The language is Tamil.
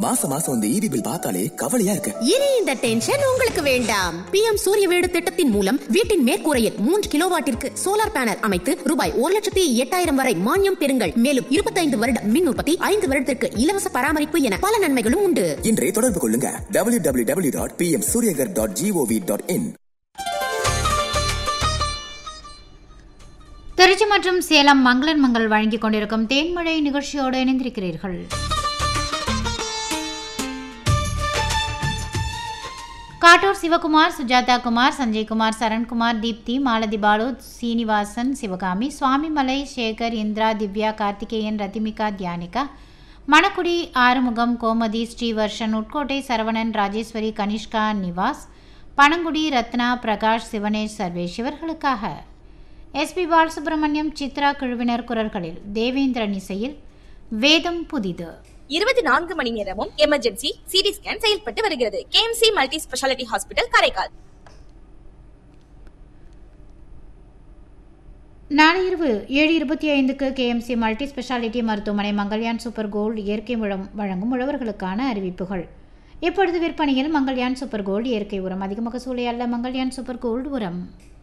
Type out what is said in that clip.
மாசம் மாசம் இந்த ஈபி பில் பார்த்தாலே கவலையா இருக்கு இனி இந்த டென்ஷன் உங்களுக்கு வேண்டாம் பிஎம் சூரிய வீடு திட்டத்தின் மூலம் வீட்டின் மேற்கூரையில் மூன்று கிலோவாட்டிற்கு சோலார் பேனல் அமைத்து ரூபாய் ஒரு லட்சத்தி எட்டாயிரம் வரை மானியம் பெறுங்கள் மேலும் இருபத்தைந்து வருட மின் உற்பத்தி ஐந்து வருடத்திற்கு இலவச பராமரிப்பு என பல நன்மைகளும் உண்டு இன்றே தொடர்பு கொள்ளுங்க W W W dot P M Suryaghar dot GOV dot in Trichy மற்றும் சேலம் மங்களன் மங்கள் வழங்கிக் கொண்டிருக்கும் தேன்மழை நிகழ்ச்சியோடு இணைந்திருக்கிறீர்கள் காட்டூர் சிவகுமார் சுஜாதா குமார் சஞ்சய்குமார் சரண்குமார் தீப்தி மாலதி பாலு சீனிவாசன் சிவகாமி சுவாமிமலை சேகர் இந்திரா திவ்யா கார்த்திகேயன் ரத்திமிகா தியானிகா மணக்குடி ஆறுமுகம் கோமதி ஸ்ரீவர்ஷன் உட்கோட்டை சரவணன் ராஜேஸ்வரி கனிஷ்கா நிவாஸ் பனங்குடி ரத்னா பிரகாஷ் சிவனேஷ் சர்வேஷ் இவர்களுக்காக எஸ்பி பாலசுப்ரமணியம் சித்ரா குழுவினர் குரல்களில் தேவேந்திரன் இசையில் வேதம் புதிது இருபத்தி நான்கு மணி நேரமும் எமர்ஜென்சி சிடி ஸ்கேன் செயல்பட்டு வருகிறது KMC multi speciality hospital Karaikal நாளை இரவு ஏழு இருபத்தி ஐந்துக்கு கேஎம்சி மல்டி ஸ்பெஷாலிட்டி மருத்துவமனை மங்கள்யான் சூப்பர் கோல்டு இயற்கை உரம் வழங்கும் உழவர்களுக்கான அறிவிப்புகள் இப்பொழுது விற்பனையில் மங்கள்யான் சூப்பர் கோல்டு இயற்கை உரம் அதிக மகசூலை அல்ல மங்கள்யான் சூப்பர் கோல்டு உரம்